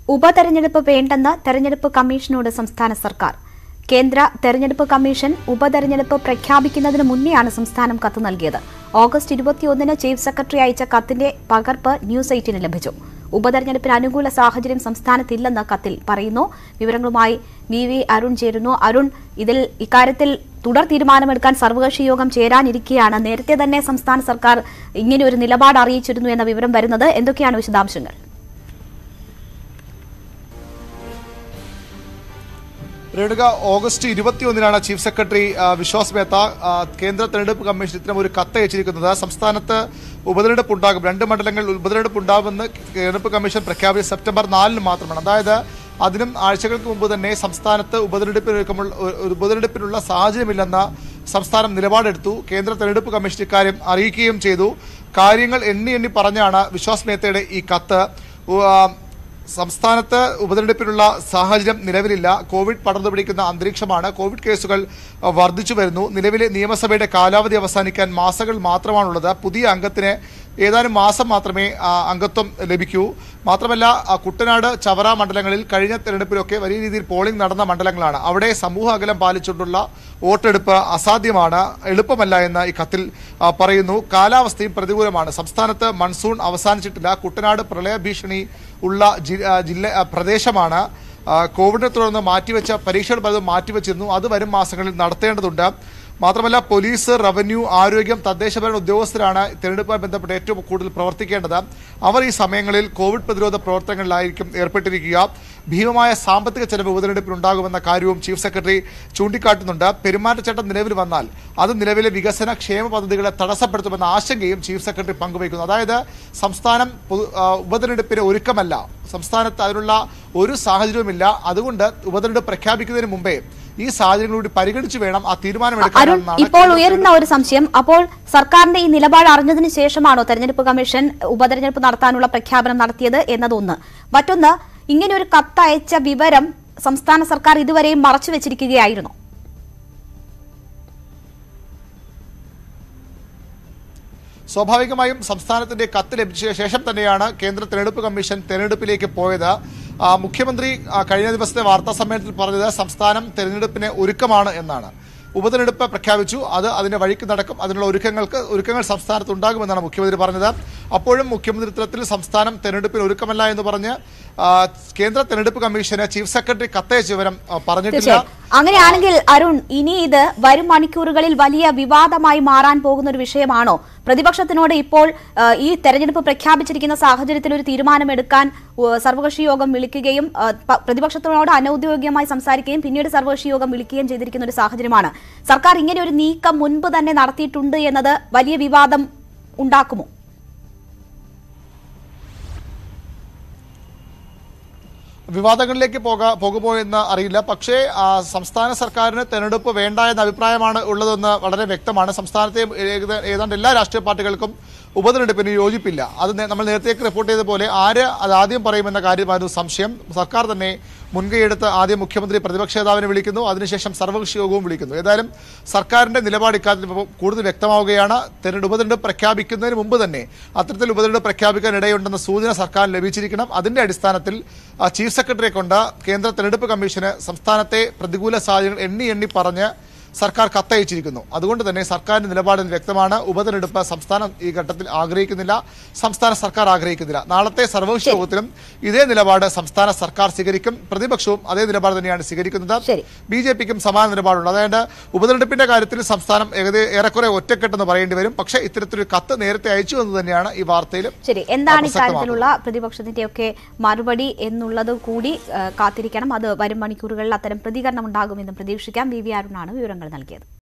ഉപതെരഞ്ഞെടുപ്പ് വേണ്ടെന്ന് തെരഞ്ഞെടുപ്പ് കമ്മീഷനോട് സംസ്ഥാന സർക്കാർ കേന്ദ്ര തെരഞ്ഞെടുപ്പ് കമ്മീഷൻ ഉപതെരഞ്ഞെടുപ്പ് പ്രഖ്യാപിക്കുന്നതിന് മുന്നെയാണ് സംസ്ഥാനം കത്ത് നൽകിയത് ഓഗസ്റ്റ് ഇരുപത്തിയൊന്നിന് ചീഫ് സെക്രട്ടറി അയച്ച കത്തിന്റെ പകർപ്പ് ന്യൂസ് എയ്റ്റിന് ലഭിച്ചു ഉപതെരഞ്ഞെടുപ്പിന് അനുകൂല സാഹചര്യം സംസ്ഥാനത്തില്ലെന്ന് കത്തിൽ പറയുന്നു വിവരങ്ങളുമായി വി വി അരുൺ ചേരുന്നു അരുൺ ഇതിൽ ഇക്കാര്യത്തിൽ തുടർ തീരുമാനമെടുക്കാൻ സർവകക്ഷി യോഗം ചേരാനിരിക്കെയാണ് നേരത്തെ തന്നെ സംസ്ഥാന സർക്കാർ ഇങ്ങനെ ഒരു നിലപാട് അറിയിച്ചിരുന്നു എന്ന വിവരം വരുന്നത് എന്തൊക്കെയാണ് വിശദാംശങ്ങൾ രേണുക ഓഗസ്റ്റ് ഇരുപത്തിയൊന്നിനാണ് ചീഫ് സെക്രട്ടറി ആ, വിശ്വാസ് മേത്ത ആ, കേന്ദ്ര തെരഞ്ഞെടുപ്പ് കമ്മീഷൻ ഇത്തരം ഒരു കത്ത് അയച്ചിരിക്കുന്നത് സംസ്ഥാനത്ത് ഉപതെരഞ്ഞെടുപ്പ് ഉണ്ടാകും രണ്ട് മണ്ഡലങ്ങളിൽ ഉപതെരഞ്ഞെടുപ്പ് ഉണ്ടാകുമെന്ന് തെരഞ്ഞെടുപ്പ് കമ്മീഷൻ പ്രഖ്യാപിച്ച സെപ്റ്റംബർ നാലിന് മാത്രമാണ് അതായത് അതിനും ആഴ്ചകൾക്ക് മുമ്പ് തന്നെ സംസ്ഥാനത്ത് ഉപതെരഞ്ഞെടുപ്പിന് ഒരുക്കമുള്ള ഒരു ഉപതെരഞ്ഞെടുപ്പിനുള്ള സാഹചര്യമില്ലെന്ന് സംസ്ഥാനം നിലപാടെടുത്തു കേന്ദ്ര തെരഞ്ഞെടുപ്പ് കമ്മീഷൻ ഇക്കാര്യം അറിയിക്കുകയും ചെയ്തു കാര്യങ്ങൾ എണ്ണി എണ്ണി പറഞ്ഞാണ് വിശ്വാസ് മേത്തയുടെ ഈ കത്ത് ഉ- ആ, സംസ്ഥാനത്ത് ഉപതെരഞ്ഞെടുപ്പിനുള്ള സാഹചര്യം നിലവിലില്ല കോവിഡ് പടർന്നു പിടിക്കുന്ന അന്തരീക്ഷമാണ് കോവിഡ് കേസുകൾ അഹ്, വർദ്ധിച്ചു വരുന്നു നിലവിലെ നിയമസഭയുടെ കാലാവധി അവസാനിക്കാൻ മാസങ്ങൾ മാത്രമാണുള്ളത് പുതിയ അംഗത്തിന് ഏതാനും മാസം മാത്രമേ ആ, അംഗത്വം ലഭിക്കൂ മാത്രമല്ല ആ, കുട്ടനാട് ചവറ മണ്ഡലങ്ങളിൽ കഴിഞ്ഞ തെരഞ്ഞെടുപ്പിലൊക്കെ വലിയ രീതിയിൽ പോളിംഗ് നടന്ന മണ്ഡലങ്ങളാണ് അവിടെ സമൂഹ അകലം പാലിച്ചുകൊണ്ടുള്ള വോട്ടെടുപ്പ് അസാധ്യമാണ് എളുപ്പമല്ല എന്ന് ഈ കത്തിൽ ആ, പറയുന്നു കാലാവസ്ഥയും പ്രതികൂലമാണ് സംസ്ഥാനത്ത് മൺസൂൺ അവസാനിച്ചിട്ടില്ല കുട്ടനാട് പ്രളയ ഭീഷണി ഉള്ള ജി- ആ, ജില്ല ആ, പ്രദേശമാണ് ആ, കോവിഡിനെ തുടർന്ന് മാറ്റിവെച്ച പരീക്ഷകൾ പലതും മാറ്റിവെച്ചിരുന്നു അത് വരും മാസങ്ങളിൽ നടത്തേണ്ടതുണ്ട് മാത്രമല്ല പോലീസ് റവന്യൂ ആരോഗ്യം തദ്ദേശ ഭരണ ഉദ്യോഗസ്ഥരാണ് തെരഞ്ഞെടുപ്പുമായി ബന്ധപ്പെട്ട് ഏറ്റവും കൂടുതൽ പ്രവർത്തിക്കേണ്ടത് അവർ ഈ സമയങ്ങളിൽ കോവിഡ് പ്രതിരോധ പ്രവർത്തനങ്ങളിലായിരിക്കും ഏർപ്പെട്ടിരിക്കുക ഭീമമായ സാമ്പത്തിക ചെലവ് ഉപതെരഞ്ഞെടുപ്പിനുണ്ടാകുമെന്ന കാര്യവും ചീഫ് സെക്രട്ടറി ചൂണ്ടിക്കാട്ടുന്നുണ്ട് പെരുമാറ്റച്ചട്ടം നിലവിൽ വന്നാൽ അത് നിലവിലെ വികസന ക്ഷേമ പദ്ധതികളെ തടസ്സപ്പെടുത്തുമെന്ന ആശങ്കയും ചീഫ് സെക്രട്ടറി പങ്കുവയ്ക്കുന്നു അതായത് സംസ്ഥാനം പൊതു- ആ, ഉപതെരഞ്ഞെടുപ്പിന് ഒരുക്കമല്ല സംസ്ഥാനത്ത് അതിനുള്ള ഒരു സാഹചര്യവുമില്ല അതുകൊണ്ട് ഉപതെരഞ്ഞെടുപ്പ് പ്രഖ്യാപിക്കുന്നതിന് മുമ്പേ ഈ സാഹചര്യങ്ങൾ കൂടി പരിഗണിച്ച് വേണം ആ അരുൺ തീരുമാനമെടുക്കാനെന്നാണ് ഇപ്പോൾ കേന്ദ്ര ഉയരുന്ന ഒരു സംശയം അപ്പോൾ സർക്കാരിന്റെ ഈ നിലപാട് അറിഞ്ഞതിന് ശേഷമാണോ തെരഞ്ഞെടുപ്പ് കമ്മീഷൻ ഉപതെരഞ്ഞെടുപ്പ് നടത്താനുള്ള പ്രഖ്യാപനം നടത്തിയത് എന്നതൊന്ന് മറ്റൊന്ന് ഇങ്ങനെ ഒരു കത്തയച്ച വിവരം സംസ്ഥാന സർക്കാർ ഇതുവരെയും മറച്ചു വെച്ചിരിക്കുകയായിരുന്നു സ്വാഭാവികമായും സംസ്ഥാനത്തിന്റെ കത്ത് ലഭിച്ച ശേഷം തന്നെയാണ് കേന്ദ്ര തെരഞ്ഞെടുപ്പ് കമ്മീഷൻ തെരഞ്ഞെടുപ്പിലേക്ക് പോയത് ആ, മുഖ്യമന്ത്രി ആ, കഴിഞ്ഞ ദിവസത്തെ വാർത്താ സമ്മേളനത്തിൽ പറഞ്ഞത് സംസ്ഥാനം തെരഞ്ഞെടുപ്പിന് ഒരുക്കമാണ് എന്നാണ് ഉപതെരഞ്ഞെടുപ്പ് പ്രഖ്യാപിച്ചു അത് അതിന്റെ വഴിക്ക് നടക്കും അതിനുള്ള ഒരുക്കങ്ങൾക്ക് ഒരുക്കങ്ങൾ സംസ്ഥാനത്ത് ഉണ്ടാകുമെന്നാണ് മുഖ്യമന്ത്രി പറഞ്ഞത് അപ്പോഴും മുഖ്യമന്ത്രി ഇത്തരത്തിൽ സംസ്ഥാനം തെരഞ്ഞെടുപ്പിന് ഒരുക്കമല്ല എന്ന് പറഞ്ഞ് ആ, കേന്ദ്ര തെരഞ്ഞെടുപ്പ് കമ്മീഷന് ചീഫ് സെക്രട്ടറി കത്തയച്ച വിവരം ആ, പറഞ്ഞിട്ടില്ല തീർച്ചയായും അങ്ങനെയാണെങ്കിൽ അരുൺ ഇനി ഇത് വരും മണിക്കൂറുകളിൽ വലിയ വിവാദമായി മാറാൻ പോകുന്ന ഒരു വിഷയമാണോ പ്രതിപക്ഷത്തിനോട് ഇപ്പോൾ ആ, ഈ തെരഞ്ഞെടുപ്പ് പ്രഖ്യാപിച്ചിരിക്കുന്ന സാഹചര്യത്തിൽ ഒരു തീരുമാനമെടുക്കാൻ ഉ, സർവകക്ഷി യോഗം വിളിക്കുകയും ആ, പ- പ്രതിപക്ഷത്തിനോട് അനൌദ്യോഗികമായി സംസാരിക്കുകയും പിന്നീട് സർവകക്ഷി യോഗം വിളിക്കുകയും ചെയ്തിരിക്കുന്ന ഒരു സാഹചര്യമാണ് സർക്കാർ ഇങ്ങനെ ഒരു നീക്കം മുൻപ് തന്നെ നടത്തിയിട്ടുണ്ട് എന്നത് വലിയ വിവാദം ഉണ്ടാക്കുമോ വിവാദങ്ങളിലേക്ക് പോകാ പോകുമോ എന്ന് അറിയില്ല പക്ഷേ ആ, സംസ്ഥാന സർക്കാരിന് തെരഞ്ഞെടുപ്പ് വേണ്ട എന്ന അഭിപ്രായമാണ് ഉള്ളതെന്ന് വളരെ വ്യക്തമാണ് സംസ്ഥാനത്തെ ഏകദ- ഏതാണ്ട് എല്ലാ രാഷ്ട്രീയ പാർട്ടികൾക്കും ഉപതെരഞ്ഞെടുപ്പിന് യോജിപ്പില്ല അത് നേ- നമ്മൾ നേരത്തേക്ക് റിപ്പോർട്ട് ചെയ്ത പോലെ ആര് അത് ആദ്യം പറയുമെന്ന കാര്യമായിരുന്നു സംശയം സർക്കാർ തന്നെ മുൻകൈയെടുത്ത് ആദ്യം മുഖ്യമന്ത്രി പ്രതിപക്ഷ നേതാവിനെ വിളിക്കുന്നു അതിനുശേഷം സർവകക്ഷി യോഗവും വിളിക്കുന്നു ഏതായാലും സർക്കാരിന്റെ നിലപാട് ഇക്കാര്യത്തിൽ ഇപ്പോൾ കൂടുതൽ വ്യക്തമാവുകയാണ് തെരഞ്ഞെടുപ്പ് ഉപതെരഞ്ഞെടുപ്പ് പ്രഖ്യാപിക്കുന്നതിന് മുമ്പ് തന്നെ അത്തരത്തിൽ ഉപതെരഞ്ഞെടുപ്പ് പ്രഖ്യാപിക്കാൻ ഇടയുണ്ടെന്ന സൂചന സർക്കാർ ലഭിച്ചിരിക്കണം അതിന്റെ അടിസ്ഥാനത്തിൽ ആ, ചീഫ് സെക്രട്ടറിയെ കൊണ്ട് കേന്ദ്ര തെരഞ്ഞെടുപ്പ് കമ്മീഷന് സംസ്ഥാനത്തെ പ്രതികൂല സാഹചര്യങ്ങൾ എണ്ണി എണ്ണി പറഞ്ഞ് സർക്കാർ കത്തയച്ചിരിക്കുന്നു അതുകൊണ്ട് തന്നെ സർക്കാരിന്റെ നിലപാടിൽ വ്യക്തമാണ് ഉപതെരഞ്ഞെടുപ്പ് സംസ്ഥാനം ഈ ഘട്ടത്തിൽ ആഗ്രഹിക്കുന്നില്ല സംസ്ഥാന സർക്കാർ ആഗ്രഹിക്കുന്നില്ല നാളത്തെ സർവകക്ഷി യോഗത്തിലും ഇതേ നിലപാട് സംസ്ഥാന സർക്കാർ സ്വീകരിക്കും പ്രതിപക്ഷവും അതേ നിലപാട് തന്നെയാണ് സ്വീകരിക്കുന്നത് ശരി. ബി ജെ പിക്കും സമാന നിലപാടുണ്ട് അതായത് ഉപതെരഞ്ഞെടുപ്പിന്റെ കാര്യത്തിൽ സംസ്ഥാനം ഏകദേശം ഏറെക്കുറെ ഒറ്റക്കെട്ടെന്ന് പറയേണ്ടി വരും പക്ഷേ ഇത്തരത്തിലൊരു കത്ത് നേരത്തെ അയച്ചു എന്ന് തന്നെയാണ് ഈ വാർത്തയിലും ശരി എന്താണ് പ്രസക്തമാക്കുന്നത്. ഇക്കാര്യത്തിലുള്ള പ്രതിപക്ഷത്തിന്റെയൊക്കെ മറുപടി എന്നുള്ളത് കൂടി ആ, കാത്തിരിക്കണം അത് വരും മണിക്കൂറുകളിൽ അത്തരം പ്രതികരണം ഉണ്ടാകുമെന്നും പ്രതീക്ഷിക്കാം വി വി അരുണാണ് വിവരങ്ങൾ നൽകിയത്